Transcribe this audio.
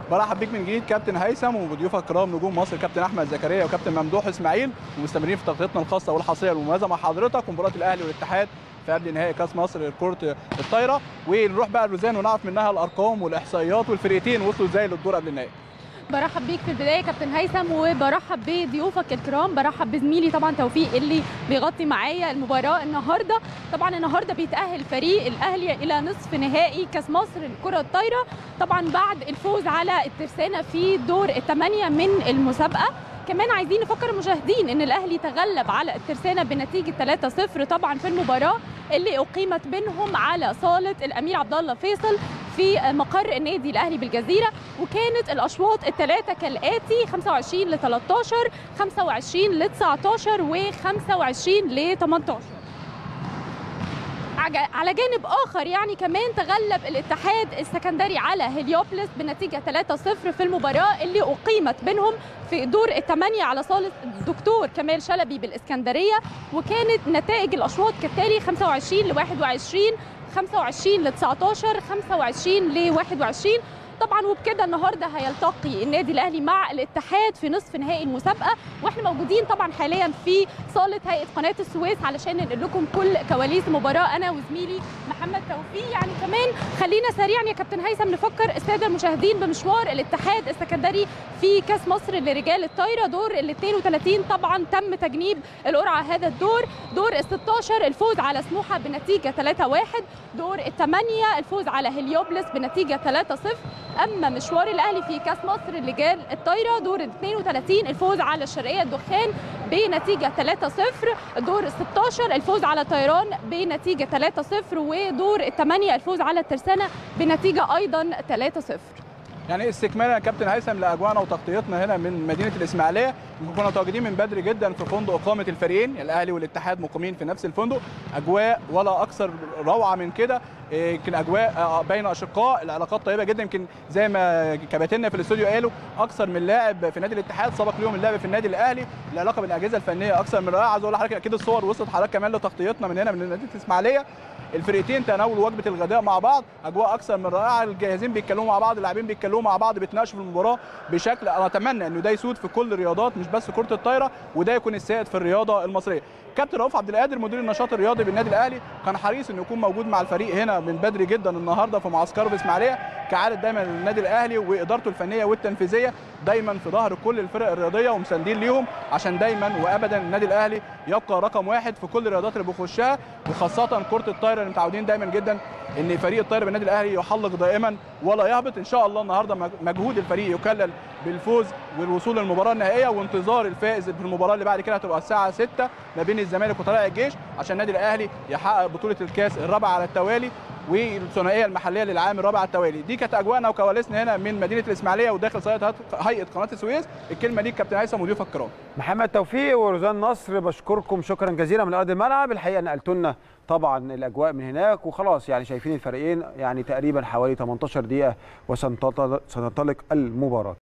برحب بيك من جديد كابتن هيثم وبضيوفك الكرام نجوم مصر كابتن احمد زكريا وكابتن ممدوح اسماعيل ومستمرين في تغطيتنا الخاصه والحصريه المميزه مع حضرتك ومباراه الاهلي والاتحاد في قبل نهائي كاس مصر لكره الطايره ونروح بقى لوزان ونعرف منها الارقام والاحصائيات والفرقتين وصلوا ازاي للدور قبل النهائي برحب بيك في البدايه كابتن هيثم وبرحب بضيوفك الكرام برحب بزميلي طبعا توفيق اللي بيغطي معايا المباراه النهارده طبعا النهارده بيتاهل فريق الاهلي الى نصف نهائي كاس مصر للكره الطايره طبعا بعد الفوز على الترسانه في دور الثمانيه من المسابقه كمان عايزين نفكر المشاهدين ان الاهلي تغلب على الترسانه بنتيجه 3-0 طبعا في المباراه اللي اقيمت بينهم على صاله الامير عبد الله فيصل في مقر النادي الاهلي بالجزيره وكانت الاشواط الثلاثه كالاتي 25 ل 13 25 ل 19 و25 ل 18 على جانب اخر يعني كمان تغلب الاتحاد السكندري على هليوبلس بنتيجه 3-0 في المباراه اللي اقيمت بينهم في دور الثمانيه على صاله الدكتور كمال شلبي بالاسكندريه وكانت نتائج الاشواط كالتالي 25 ل 21 25 ل 19 25 ل 21 طبعا وبكده النهارده هيلتقي النادي الاهلي مع الاتحاد في نصف نهائي المسابقه واحنا موجودين طبعا حاليا في صاله هيئه قناه السويس علشان ننقل لكم كل كواليس المباراه انا وزميلي محمد توفيق يعني كمان خلينا سريعا يا كابتن هيثم نفكر الساده المشاهدين بمشوار الاتحاد السكندري في كاس مصر لرجال الطايره دور ال 32 طبعا تم تجنيب القرعه هذا الدور دور ال 16 الفوز على سموحه بنتيجه 3-1 دور الثمانيه الفوز على هليوبلس بنتيجه 3-0 اما مشوار الاهلي في كاس مصر لرجال الطايره دور ال 32 الفوز على الشرقيه الدخان بنتيجه 3-0 دور ال 16 الفوز على طيران بنتيجه 3-0 ودور الثمانيه الفوز على الترسانه بنتيجه ايضا 3-0 يعني استكمالا يا كابتن هيثم لاجواءنا وتغطيتنا هنا من مدينه الاسماعيليه كنا متواجدين من بدري جدا في فندق اقامه الفريقين الاهلي والاتحاد مقيمين في نفس الفندق اجواء ولا اكثر روعه من كده يمكن اجواء بين اشقاء العلاقات طيبه جدا يمكن زي ما كباتننا في الاستوديو قالوا اكثر من لاعب في نادي الاتحاد سبق ليهم اللعب في النادي الاهلي العلاقه بالاجهزه الفنيه اكثر من رائعه عايز اقول لحضرتك اكيد الصور وصلت حضرتك كمان لتغطيتنا من هنا من مدينه الاسماعيليه الفرقتين تناولوا وجبه الغداء مع بعض اجواء اكثر من رائعه الجاهزين بيتكلموا مع بعض اللاعبين بيتكلموا مع بعض بيتناقشوا في المباراه بشكل انا اتمنى انه ده يسود في كل الرياضات مش بس كره الطايره وده يكون السائد في الرياضه المصريه كابتن رؤوف عبد القادر مدير النشاط الرياضي بالنادي الاهلي كان حريص انه يكون موجود مع الفريق هنا من بدري جدا النهارده في معسكره في اسماعيليه كعاده دايما النادي الاهلي وادارته الفنيه والتنفيذيه دايما في ظهر كل الفرق الرياضيه ومساندين ليهم عشان دايما وابدا النادي الاهلي يبقى رقم واحد في كل الرياضات اللي بيخشها وخاصه كره الطايره اللي متعودين دايما جدا ان فريق الطايره بالنادي الاهلي يحلق دائما ولا يهبط ان شاء الله النهارده مجهود الفريق يكلل بالفوز والوصول للمباراه النهائيه وانتظار الفائز في المباراه اللي بعد كده هتبقى الساعه 6 ما بين الزمالك وطلائع الجيش عشان النادي الاهلي يحقق بطوله الكاس الرابعه على التوالي والثنائيه المحليه للعام الرابع على التوالي دي كانت اجواءنا وكواليسنا هنا من مدينه الاسماعيليه وداخل صاله هيئه قناه السويس الكلمه دي كابتن هيثم وضيوفك الكرام محمد توفيق وروزان نصر بشكركم شكرا جزيلا من ارض الملعب الحقيقه نقلتوا لنا طبعا الاجواء من هناك وخلاص يعني شايفين الفريقين يعني تقريبا حوالي 18 دقيقه وسننطلق المباراه